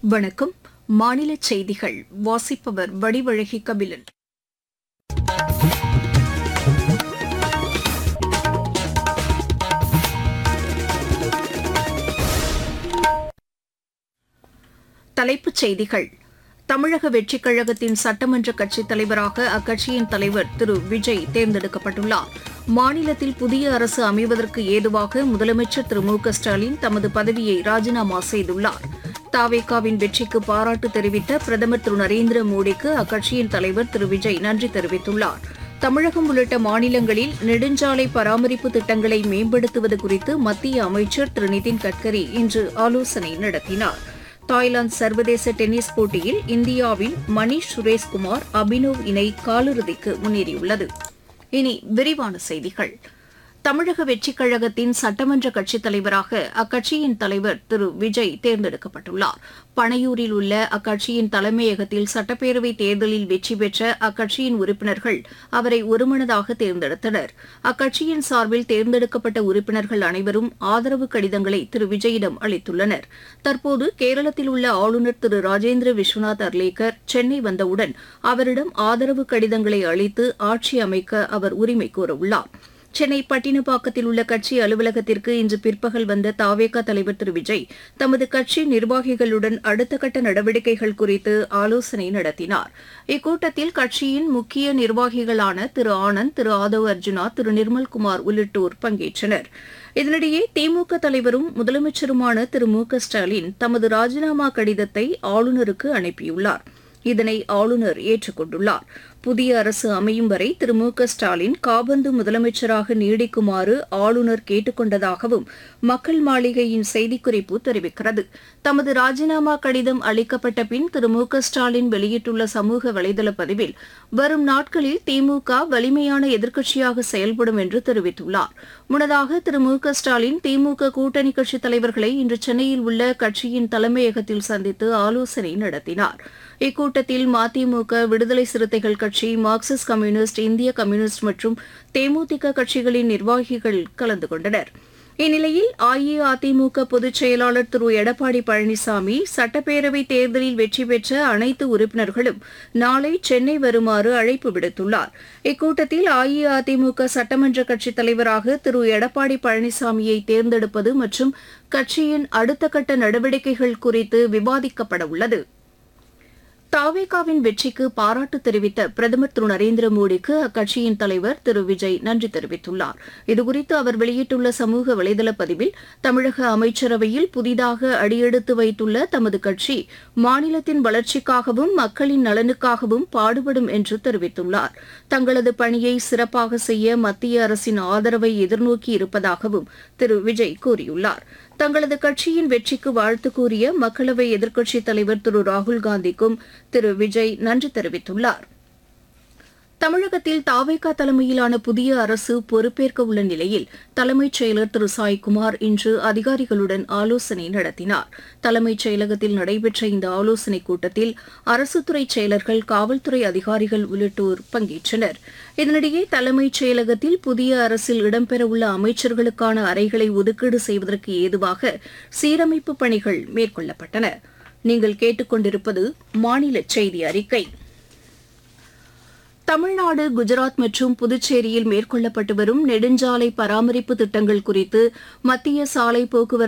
வணக்கம் மாநில செய்திகள் வாசிப்பவர் வடிவழகி கபிலன் தலைப்புச் செய்திகள் தமிழக வெற்றிக் கழகத்தின் சட்டமன்ற கட்சித் தலைவராக அக்கட்சியின் தலைவர் திரு விஜய் தேர்ந்தெடுக்கப்பட்டுள்ளார் மாநிலத்தில் புதிய அரசு அமைவதற்கு ஏதுவாக முதலமைச்சர் திரு மு க ஸ்டாலின் தமது பதவியை ராஜினாமா செய்துள்ளார் தாவேகாவின் வெற்றிக்கு பாராட்டு தெரிவித்த பிரதமர் திரு நரேந்திர மோடிக்கு அக்கட்சியின் தலைவர் திரு விஜய் நன்றி தெரிவித்துள்ளார் தமிழகம் உள்ளிட்ட மாநிலங்களில் நெடுஞ்சாலை பராமரிப்பு திட்டங்களை மேம்படுத்துவது குறித்து மத்திய அமைச்சர் திரு நிதின் கட்கரி இன்று ஆலோசனை நடத்தினார் தாய்லாந்து சர்வதேச டென்னிஸ் போட்டியில் இந்தியாவின் மணீஷ் சுரேஷ்குமார் அபினவ் இணை காலிறுதிக்கு முன்னேறியுள்ளது இனி விரிவான செய்திகள் தமிழக வெற்றிக் கழகத்தின் சட்டமன்ற கட்சித் தலைவராக அக்கட்சியின் தலைவர் திரு விஜய் தேர்ந்தெடுக்கப்பட்டுள்ளார் பனையூரில் உள்ள அக்கட்சியின் தலைமையகத்தில் சட்டப்பேரவைத் தேர்தலில் வெற்றி பெற்ற அக்கட்சியின் உறுப்பினர்கள் அவரை ஒருமனதாக தேர்ந்தெடுத்தனர் அக்கட்சியின் சார்பில் தேர்ந்தெடுக்கப்பட்ட உறுப்பினர்கள் அனைவரும் ஆதரவு கடிதங்களை திரு விஜயிடம் அளித்துள்ளனர் தற்போது கேரளத்தில் உள்ள ஆளுநர் திரு ராஜேந்திர விஸ்வநாத் அர்லேக்கர் சென்னை வந்தவுடன் அவரிடம் ஆதரவு கடிதங்களை அளித்து ஆட்சி அமைக்க அவர் உரிமை கோரவுள்ளார் சென்னை பட்டினப்பாக்கத்தில் உள்ள கட்சி அலுவலகத்திற்கு இன்று பிற்பகல் வந்த தாவேகா தலைவர் திரு விஜய் தமது கட்சி நிர்வாகிகளுடன் அடுத்த கட்ட நடவடிக்கைகள் குறித்து ஆலோசனை நடத்தினார் இக்கூட்டத்தில் கட்சியின் முக்கிய நிர்வாகிகளான திரு ஆனந்த் திரு ஆதவ் அர்ஜுனா திரு நிர்மல்குமார் உள்ளிட்டோர் பங்கேற்றனர் இதனிடையே திமுக தலைவரும் முதலமைச்சருமான திரு மு க ஸ்டாலின் தமது ராஜினாமா கடிதத்தை ஆளுநருக்கு அனுப்பியுள்ளார் இதனை ஆளுநர் ஏற்றுக்கொண்டுள்ளார் புதிய அரசு அமையும் வரை திரு மு க ஸ்டாலின் காபந்து முதலமைச்சராக நீடிக்குமாறு ஆளுநர் கேட்டுக்கொண்டதாகவும் மக்கள் மாளிகையின் செய்திக்குறிப்பு தெரிவிக்கிறது தமது ராஜினாமா கடிதம் அளிக்கப்பட்ட பின் திரு மு க ஸ்டாலின் வெளியிட்டுள்ள சமூக வலைதள பதிவில் வரும் நாட்களில் திமுக வலிமையான எதிர்க்கட்சியாக செயல்படும் என்று தெரிவித்துள்ளார் முன்னதாக திரு மு க ஸ்டாலின் திமுக கூட்டணி கட்சித் தலைவர்களை இன்று சென்னையில் உள்ள கட்சியின் தலைமையகத்தில் சந்தித்து ஆலோசனை நடத்தினார் இக்கூட்டத்தில் மதிமுக விடுதலை சிறுத்தைகள் கட்சி மார்க்சிஸ்ட் கம்யூனிஸ்ட் இந்திய கம்யூனிஸ்ட் மற்றும் தேமுதிக கட்சிகளின் நிர்வாகிகள் கலந்து கொண்டனர் இந்நிலையில் அஇஅதிமுக பொதுச் செயலாளர் திரு எடப்பாடி பழனிசாமி சட்டப்பேரவைத் தேர்தலில் வெற்றி பெற்ற அனைத்து உறுப்பினர்களும் நாளை சென்னை வருமாறு அழைப்பு விடுத்துள்ளார் இக்கூட்டத்தில் அஇஅதிமுக சட்டமன்ற கட்சித் தலைவராக திரு எடப்பாடி பழனிசாமியை தேர்ந்தெடுப்பது மற்றும் கட்சியின் அடுத்த கட்ட நடவடிக்கைகள் குறித்து விவாதிக்கப்பட உள்ளது தாவேகாவின் வெற்றிக்கு பாராட்டு தெரிவித்த பிரதமர் திரு நரேந்திர மோடிக்கு அக்கட்சியின் தலைவர் திரு விஜய் நன்றி தெரிவித்துள்ளார் இதுகுறித்து அவர் வெளியிட்டுள்ள சமூக வலைதள பதிவில் தமிழக அமைச்சரவையில் புதிதாக அடியெடுத்து வைத்துள்ள தமது கட்சி மாநிலத்தின் வளர்ச்சிக்காகவும் மக்களின் நலனுக்காகவும் பாடுபடும் என்று தெரிவித்துள்ளார் தங்களது பணியை சிறப்பாக செய்ய மத்திய அரசின் ஆதரவை எதிர்நோக்கி இருப்பதாகவும் திரு விஜய் கூறியுள்ளார் தங்களது கட்சியின் வெற்றிக்கு வாழ்த்து கூறிய மக்களவை எதிர்க்கட்சித் தலைவர் திரு ராகுல்காந்திக்கும் திரு விஜய் நன்றி தெரிவித்துள்ளார் தமிழகத்தில் தாவேகா தலைமையிலான புதிய அரசு பொறுப்பேற்க உள்ள நிலையில் தலைமைச் செயலர் திரு சாய்குமார் இன்று அதிகாரிகளுடன் ஆலோசனை நடத்தினார் தலைமைச் செயலகத்தில் நடைபெற்ற இந்த ஆலோசனைக் கூட்டத்தில் அரசுத்துறை செயலர்கள் காவல்துறை அதிகாரிகள் உள்ளிட்டோர் பங்கேற்றனர் இதனிடையே தலைமைச் செயலகத்தில் புதிய அரசில் இடம்பெறவுள்ள அமைச்சர்களுக்கான அறைகளை ஒதுக்கீடு செய்வதற்கு ஏதுவாக சீரமைப்பு பணிகள் மேற்கொள்ளப்பட்டன நீங்கள் கேட்டுக்கொண்டிருப்பது மாநில செய்தி அறிக்கை தமிழ்நாடு குஜராத் மற்றும் புதுச்சேரியில் மேற்கொள்ளப்பட்டு வரும் நெடுஞ்சாலை பராமரிப்பு திட்டங்கள் குறித்து மத்திய சாலை போக்குவரத்து